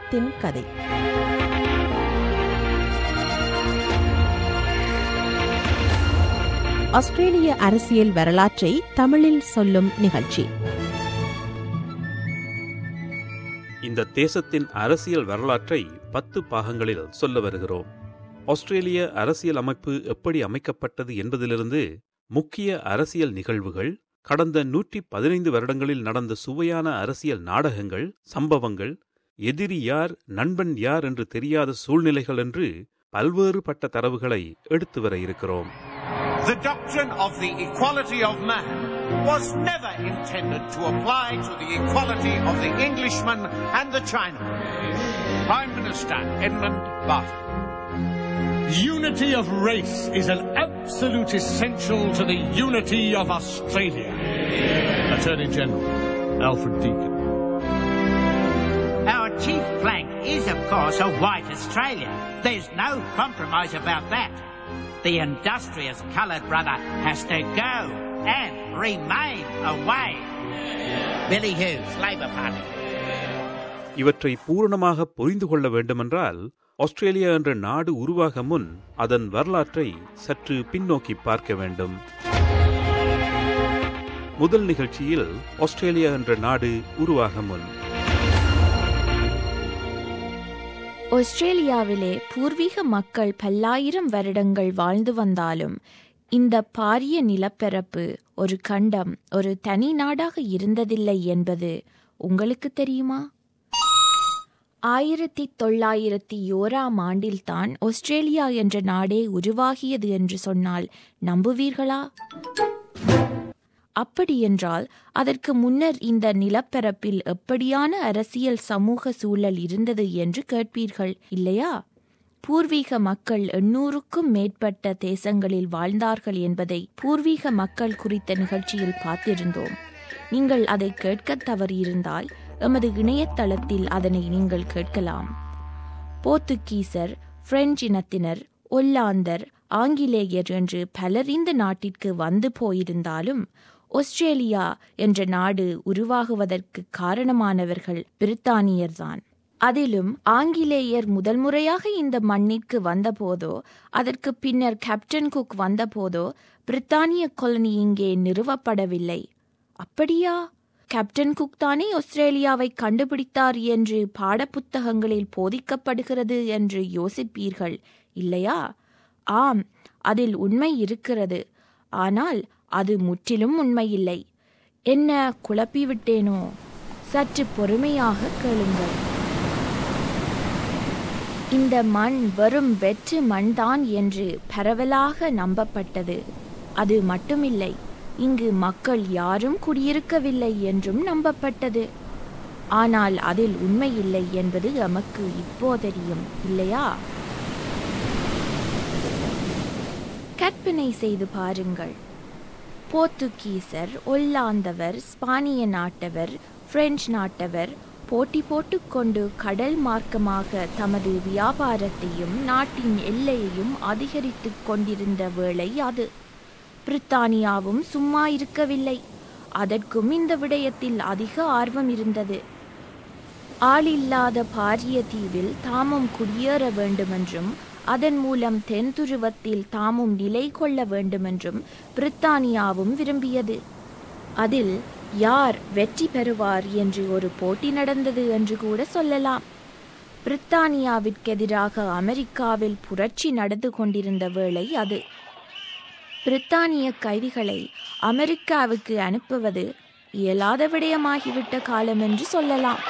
தேசத்தின் கதை ஆஸ்திரேலிய அரசியல் வரலாற்றை தமிழில் சொல்லும் நிகழ்ச்சி இந்த தேசத்தின் அரசியல் வரலாற்றை பத்து பாகங்களில் சொல்ல வருகிறோம் ஆஸ்திரேலிய அரசியல் அமைப்பு எப்படி அமைக்கப்பட்டது என்பதிலிருந்து முக்கிய அரசியல் நிகழ்வுகள் கடந்த நூற்றி பதினைந்து வருடங்களில் நடந்த சுவையான அரசியல் நாடகங்கள் சம்பவங்கள் எதிரி யார் நண்பன் யார் என்று தெரியாத சூழ்நிலைகள் என்று பல்வேறுபட்ட தரவுகளை எடுத்து வர இருக்கிறோம் The doctrine of the equality of man was never intended to apply to the equality of the Englishman and the Chinaman. Prime Minister Edmund Barton. Unity of race is an absolute essential to the unity of Australia. Attorney General Alfred Deakin. Our chief plank is, of course, a white Australia. There's no compromise about that. The industrious coloured brother has to go and remain away. Billy Hughes, Labor Party. இவற்றை பூரணமாக புரிந்து கொள்ள வேண்டுமென்றால் Australia என்ற நாடு உருவாக முன் அதன் வரலாற்றை சற்று பின்னோக்கி பார்க்க வேண்டும் முதல் நிகழ்ச்சியில் ஆஸ்திரேலியா என்ற நாடு உருவாக முன் ஆஸ்திரேலியாவிலே பூர்வீக மக்கள் பல்லாயிரம் வருடங்கள் வாழ்ந்து வந்தாலும் இந்த பாரிய நிலப்பரப்பு ஒரு கண்டம் ஒரு தனி நாடாக இருந்ததில்லை என்பது உங்களுக்கு தெரியுமா ஆயிரத்தி தொள்ளாயிரத்தி ஓராம் ஆண்டில்தான் ஆஸ்திரேலியா என்ற நாடே உருவாகியது என்று சொன்னால் நம்புவீர்களா அப்படியென்றால் அதற்கு முன்னர் இந்த நிலப்பரப்பில் எப்படியான அரசியல் சமூக சூழல் இருந்தது என்று கேட்பீர்கள் இல்லையா பூர்வீக மக்கள் எண்ணூறுக்கும் மேற்பட்ட தேசங்களில் வாழ்ந்தார்கள் என்பதை பூர்வீக மக்கள் குறித்த நிகழ்ச்சியில் பார்த்திருந்தோம் நீங்கள் அதை கேட்க தவறியிருந்தால் எமது இணையதளத்தில் அதனை நீங்கள் கேட்கலாம் போர்த்துகீசர் பிரெஞ்சு இனத்தினர் ஒல்லாந்தர் ஆங்கிலேயர் என்று பலர் இந்த நாட்டிற்கு வந்து போயிருந்தாலும் ஆஸ்திரேலியா என்ற நாடு உருவாகுவதற்கு காரணமானவர்கள் பிரித்தானியர்தான் அதிலும் ஆங்கிலேயர் முதல் முறையாக இந்த மண்ணிற்கு வந்தபோதோ அதற்கு பின்னர் கேப்டன் குக் வந்தபோதோ பிரித்தானிய கொலனி இங்கே நிறுவப்படவில்லை அப்படியா கேப்டன் குக் தானே ஆஸ்திரேலியாவை கண்டுபிடித்தார் என்று பாடப்புத்தகங்களில் போதிக்கப்படுகிறது என்று யோசிப்பீர்கள் இல்லையா ஆம் அதில் உண்மை இருக்கிறது ஆனால் அது முற்றிலும் உண்மையில்லை என்ன குழப்பிவிட்டேனோ சற்று பொறுமையாக கேளுங்கள் இந்த மண் வெறும் வெற்று மண்தான் என்று பரவலாக நம்பப்பட்டது அது மட்டுமில்லை இங்கு மக்கள் யாரும் குடியிருக்கவில்லை என்றும் நம்பப்பட்டது ஆனால் அதில் உண்மையில்லை என்பது எமக்கு இப்போ தெரியும் இல்லையா கற்பனை செய்து பாருங்கள் போர்த்துகீசர் ஒல்லாந்தவர் ஸ்பானிய நாட்டவர் பிரெஞ்சு நாட்டவர் போட்டி போட்டுக்கொண்டு கடல் மார்க்கமாக தமது வியாபாரத்தையும் நாட்டின் எல்லையையும் அதிகரித்துக் கொண்டிருந்த வேளை அது பிரித்தானியாவும் சும்மா இருக்கவில்லை அதற்கும் இந்த விடயத்தில் அதிக ஆர்வம் இருந்தது ஆளில்லாத பாரிய தீவில் தாமும் குடியேற வேண்டுமென்றும் அதன் மூலம் தென் துருவத்தில் தாமும் நிலை கொள்ள வேண்டுமென்றும் பிரித்தானியாவும் விரும்பியது அதில் யார் வெற்றி பெறுவார் என்று ஒரு போட்டி நடந்தது என்று கூட சொல்லலாம் பிரித்தானியாவிற்கெதிராக அமெரிக்காவில் புரட்சி நடந்து கொண்டிருந்த வேளை அது பிரித்தானிய கைதிகளை அமெரிக்காவுக்கு அனுப்புவது இயலாத விடயமாகிவிட்ட காலம் என்று சொல்லலாம்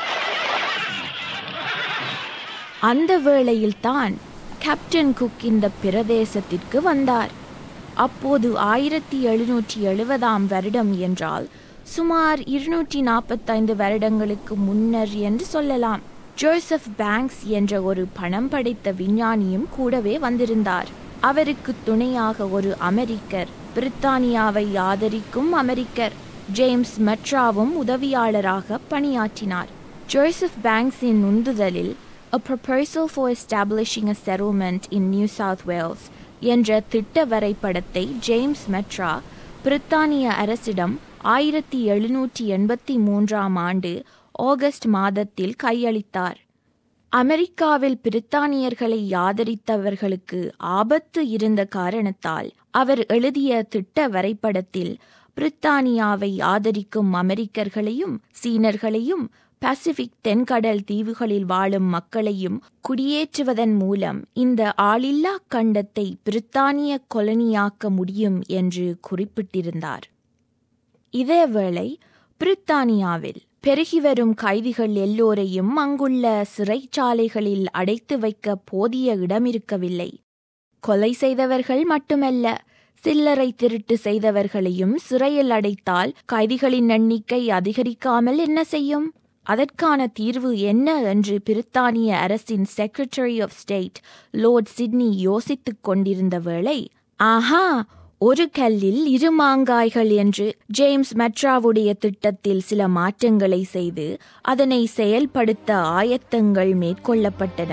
அந்த வேளையில்தான் கேப்டன் குக் இந்த பிரதேசத்திற்கு வந்தார் அப்போது ஆயிரத்தி எழுநூற்றி எழுபதாம் வருடம் என்றால் சுமார் இருநூற்றி நாற்பத்தைந்து வருடங்களுக்கு முன்னர் என்று சொல்லலாம் ஜோசப் பேங்க்ஸ் என்ற ஒரு பணம் படைத்த விஞ்ஞானியும் கூடவே வந்திருந்தார் அவருக்கு துணையாக ஒரு அமெரிக்கர் பிரித்தானியாவை ஆதரிக்கும் அமெரிக்கர் ஜேம்ஸ் மெட்ராவும் உதவியாளராக பணியாற்றினார் ஜோசப் பேங்க்ஸின் உந்துதலில் A Proposal for Establishing a Settlement in New South Wales என்ற திட்ட வரைபடத்தை ஜேம்ஸ் மெட்ரா பிரித்தானிய அரசிடம் ஆயிரத்தி எழுநூற்றி எண்பத்தி மூன்றாம் ஆண்டு ஆகஸ்ட் மாதத்தில் கையளித்தார் அமெரிக்காவில் பிரித்தானியர்களை ஆதரித்தவர்களுக்கு ஆபத்து இருந்த காரணத்தால் அவர் எழுதிய திட்ட வரைபடத்தில் பிரித்தானியாவை ஆதரிக்கும் அமெரிக்கர்களையும் சீனர்களையும் பசிபிக் தென்கடல் தீவுகளில் வாழும் மக்களையும் குடியேற்றுவதன் மூலம் இந்த ஆளில்லா கண்டத்தை பிரித்தானிய கொலனியாக்க முடியும் என்று குறிப்பிட்டிருந்தார் இதேவேளை பிரித்தானியாவில் பெருகி வரும் கைதிகள் எல்லோரையும் அங்குள்ள சிறைச்சாலைகளில் அடைத்து வைக்க போதிய இடமிருக்கவில்லை கொலை செய்தவர்கள் மட்டுமல்ல சில்லறை திருட்டு செய்தவர்களையும் சிறையில் அடைத்தால் கைதிகளின் எண்ணிக்கை அதிகரிக்காமல் என்ன செய்யும் அதற்கான தீர்வு என்ன என்று பிரித்தானிய அரசின் secretary of state lord Sydney யோசித்துக் கொண்டிருந்த வேளை ஆஹா ஒரு கல்லில் இரு மாங்காய்கள் என்று ஜேம்ஸ் மெட்ராவுடைய திட்டத்தில் சில மாற்றங்களை செய்து அதனை செயல்படுத்த ஆயத்தங்கள் மேற்கொள்ளப்பட்டன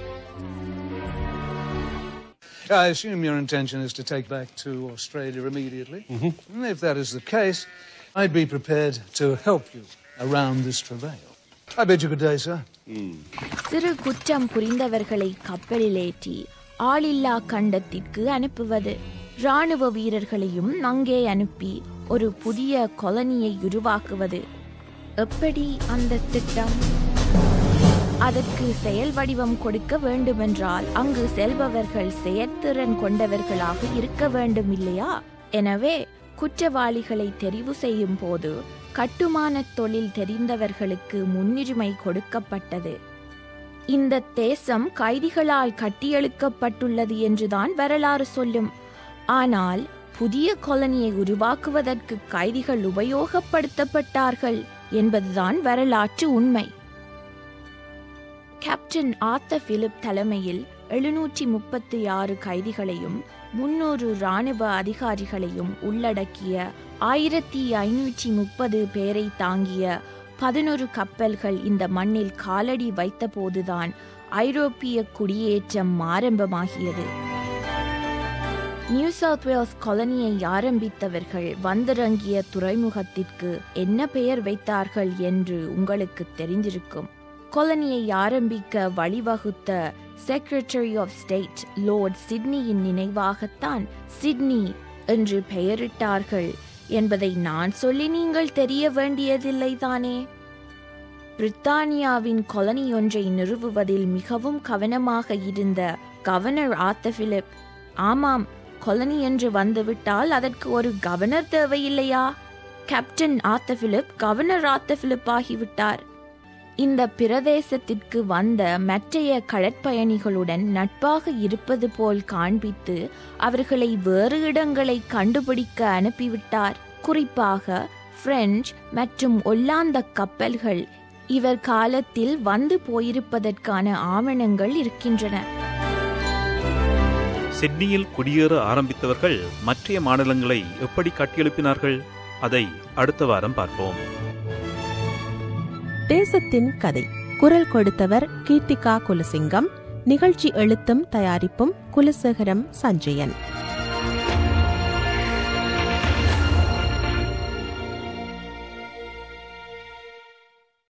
I assume your intention is to take back to Australia immediately. If that is the case, I'd be prepared to help you around this travail. I bid you good day, sir. சிறு குற்றம் புரிந்தவர்களை கப்பலில் ஏற்றி ஆளில்லா கண்டத்திற்கு அனுப்புவது ராணுவ வீரர்களையும் அங்கே அனுப்பி ஒரு புதிய கொலனியை உருவாக்குவது எப்படி அந்த திட்டம் அதற்கு செயல் வடிவம் கொடுக்க வேண்டுமென்றால் அங்கு செல்பவர்கள் செயற்திறன் கொண்டவர்களாக இருக்க வேண்டும் இல்லையா எனவே குற்றவாளிகளை தெரிவு செய்யும் போது கட்டுமான தொழில் தெரிந்தவர்களுக்கு முன்னுரிமை கொடுக்கப்பட்டது இந்த தேசம் கைதிகளால் கட்டியெழுக்கப்பட்டுள்ளது என்றுதான் வரலாறு சொல்லும் ஆனால் புதிய கொலனியை உருவாக்குவதற்கு கைதிகள் உபயோகப்படுத்தப்பட்டார்கள் என்பதுதான் வரலாற்று உண்மை கேப்டன் ஆர்த்தர் பிலிப் தலைமையில் எழுநூற்றி முப்பத்தி ஆறு கைதிகளையும் முன்னூறு இராணுவ அதிகாரிகளையும் உள்ளடக்கிய ஆயிரத்தி ஐநூற்றி முப்பது பேரை தாங்கிய பதினொரு கப்பல்கள் இந்த மண்ணில் காலடி வைத்தபோதுதான் ஐரோப்பிய குடியேற்றம் ஆரம்பமாகியது நியூ சவுத் வேல்ஸ் கொலனியை ஆரம்பித்தவர்கள் வந்திறங்கிய துறைமுகத்திற்கு என்ன பெயர் வைத்தார்கள் என்று உங்களுக்கு தெரிந்திருக்கும் கொலனியை ஆரம்பிக்க வழிவகுத்த செக்ரட்டரி ஆஃப் ஸ்டேட் லார்ட் சிட்னியின் நினைவாகத்தான் சிட்னி என்று பெயரிட்டார்கள் என்பதை நான் சொல்லி நீங்கள் தெரிய வேண்டியதில்லை தானே பிரித்தானியாவின் கொலனி ஒன்றை நிறுவுவதில் மிகவும் கவனமாக இருந்த கவர்னர் ஆர்த்தர் பிலிப் ஆமாம் கொலனி என்று வந்துவிட்டால் அதற்கு ஒரு கவர்னர் தேவையில்லையா captain Arthur Phillip governor Arthur Phillip ஆகிவிட்டார் இந்த பிரதேசத்திற்கு வந்த மற்றைய கடற்பயணிகளுடன் நட்பாக இருப்பது போல் காண்பித்து அவர்களை வேறு இடங்களை கண்டுபிடிக்க அனுப்பிவிட்டார் குறிப்பாக பிரெஞ்சு மற்றும் ஒல்லாந்த கப்பல்கள் இவர் காலத்தில் வந்து போயிருப்பதற்கான ஆவணங்கள் இருக்கின்றன சிட்னியில் குடியேற ஆரம்பித்தவர்கள் மற்றைய மாநிலங்களை எப்படி கட்டியெழுப்பினார்கள் அதை அடுத்த வாரம் பார்ப்போம் தேசத்தின் கதை குரல் கொடுத்தவர் கீர்த்திகா குலசிங்கம் நிகழ்ச்சி எழுத்தும் தயாரிப்பும் குலசேகரம் சஞ்சயன்